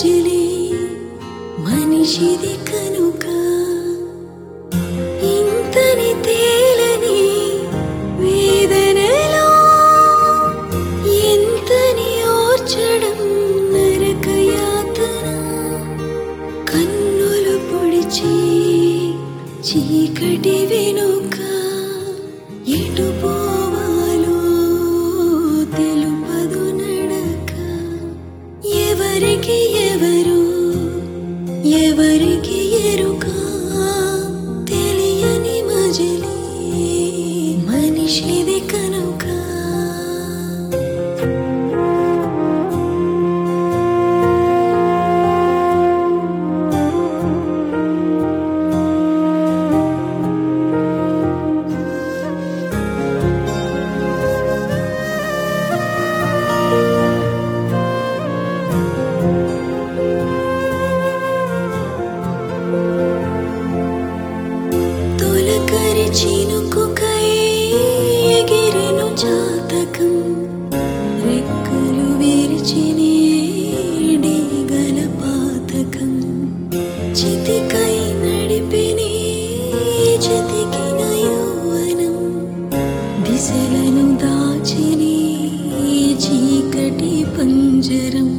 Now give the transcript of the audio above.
మజిలీ మనిషిది కనుక ఇంతని తేలని వేదనలో ఎంతని ఓర్చడం నరకయాతన కన్నులు పొడిచి చీకటి వెనుక ఎటు పోవాలో తెలుపదు నడక ఎవరికి ఎవరు ఎవరికి ఎరుక తెలియని మజిలీ మనిషిది కనుక తొలకరి చినుకుకై ఎగిరెను జాతకం రెక్కలు విరిచినే గల పాతకం చితికై నడిపినే చితికిన యౌవనం దిశలను దాచిని చీకటి పంజరం